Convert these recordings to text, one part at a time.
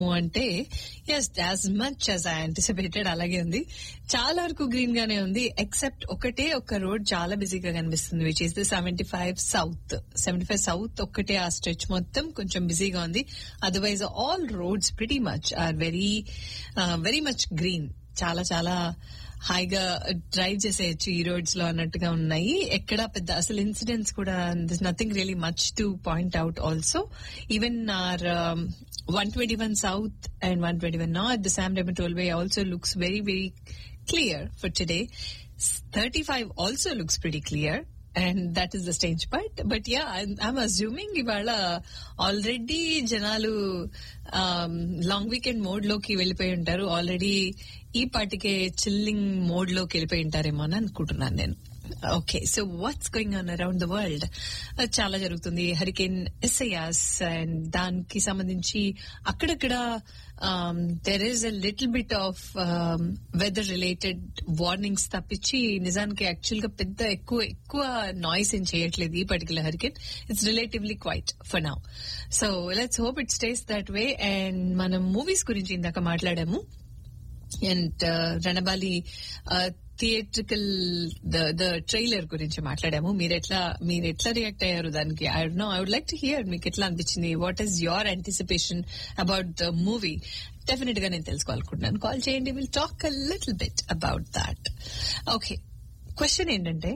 అంటే yes as much as I anticipated అలాగే ఉంది చాలా వరకు గ్రీన్ గానే ఉంది ఎక్సెప్ట్ ఒకటే ఒక రోడ్ చాలా బిజీగా కనిపిస్తుంది which is the seventy five south seventy five south ఒక్కటే ఆ స్ట్రెచ్ మొత్తం కొంచెం బిజీగా ఉంది otherwise all roads pretty much are very very much green చాలా చాలా హాయిగా డ్రైవ్ చేసేయచ్చు ఈ రోడ్స్ లో అన్నట్టుగా ఉన్నాయి ఎక్కడ పెద్ద అసలు ఇన్సిడెంట్స్ కూడా this nothing really much to point out also even R one twenty one south and one twenty one north the Sam డెమన్ toll way also looks very very clear for today thirty five also looks pretty clear and that is the stage part but ya I'm assuming ఇవాళ already జనాలు long weekend mode లోకి వెళ్ళిపోయి ఉంటారు already ఈ పాటికే chilling mode లోకి వెళ్ళిపోయి ఉంటారేమో అని అనుకుంటున్నాను నేను okay so what's going on around the world చాలా జరుగుతుంది హరికేన్ ఎస్ఐయాస్ అండ్ దానికి సంబంధించి అక్కడక్కడ there is a little bit of weather related warnings తప్పించి నిజానికి యాక్చువల్ గా పెద్ద ఎక్కువ ఎక్కువ నాయిస్ ఏం చేయట్లేదు ఈ particular hurricane it's relatively quiet for now so let's hope it stays that way and మనం మూవీస్ గురించి ఇందాక మాట్లాడాము and Ranabali theatrical the the trailer గురించి మాట్లాడాము మీరు ఎట్లా మీరు ఎట్లా రియాక్ట్ అయ్యారు దానికి I know I would like to hear మీకు ఎట్లా అనిపించింది what is your anticipation about the movie definite గా నేను తెలుసుకోవాలనుకుంటున్నాను కాల్ చేయండి will talk a little bit about that okay question ఏంటంటే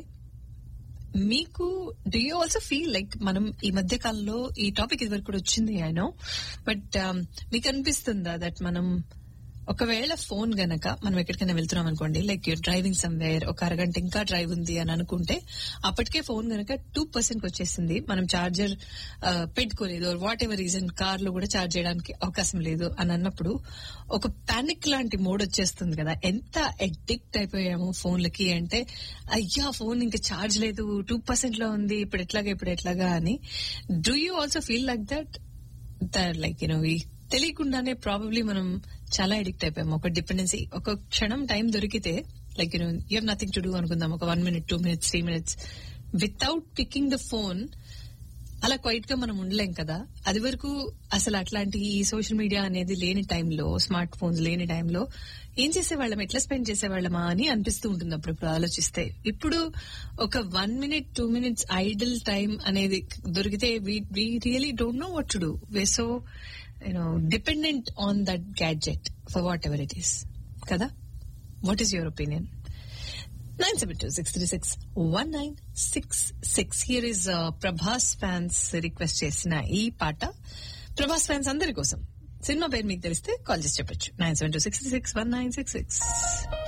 మీకు do you also feel like మనం ఈ మధ్య కాలంలో ఈ టాపిక్ ఇది వరకు కూడా వచ్చింది ఐ నో బట్ మీకు అనిపిస్తుందా దట్ మనం ఒకవేళ ఫోన్ గనక మనం ఎక్కడికైనా వెళ్తున్నాం అనుకోండి లైక్ యూర్ డ్రైవింగ్ సమ్వేర్ ఒక అరగంట ఇంకా డ్రైవ్ ఉంది అని అనుకుంటే అప్పటికే ఫోన్ గనక టూ పర్సెంట్ వచ్చేసింది మనం చార్జర్ పెట్టుకోలేదు వాట్ ఎవర్ రీజన్ కార్ లో కూడా చార్జ్ చేయడానికి అవకాశం లేదు అని అన్నప్పుడు ఒక పానిక్ లాంటి మోడ్ వచ్చేస్తుంది కదా ఎంత అడిక్ట్ అయిపోయాము ఫోన్లకి అంటే అయ్యా ఫోన్ ఇంకా చార్జ్ లేదు టూ పర్సెంట్ లో ఉంది ఇప్పుడు ఎట్లాగా ఇప్పుడు ఎట్లాగా అని do you also feel like that like you know తెలియకుండానే ప్రాబబ్లీ మనం చాలా అడిక్ట్ అయిపోయాం ఒక డిపెండెన్సీ ఒక క్షణం టైం దొరికితే like you you have nothing to do అనుకుందాం ఒక one minute two minutes three minutes without picking the phone అలా క్వైట్ గా మనం ఉండలేం కదా అది వరకు అసలు అట్లాంటి ఈ సోషల్ మీడియా అనేది లేని టైంలో స్మార్ట్ ఫోన్స్ లేని టైంలో ఏం చేసేవాళ్ళం ఎట్లా స్పెండ్ చేసేవాళ్ళమా అని అనిపిస్తూ ఉంటుంది అప్పుడప్పుడు ఆలోచిస్తే ఇప్పుడు ఒక one minute two minutes idle time అనేది దొరికితే we really don't know what to do we so you know dependent on that gadget for whatever it is కదా what is your opinion nine seven two six three six one nine six six here is Prabhas fans request చేసిన ఈ పాట Prabhas fans అందరి కోసం cinema పేరు మీకు తెలిస్తే call చేసి చెప్పొచ్చు nine seven two six six one nine six six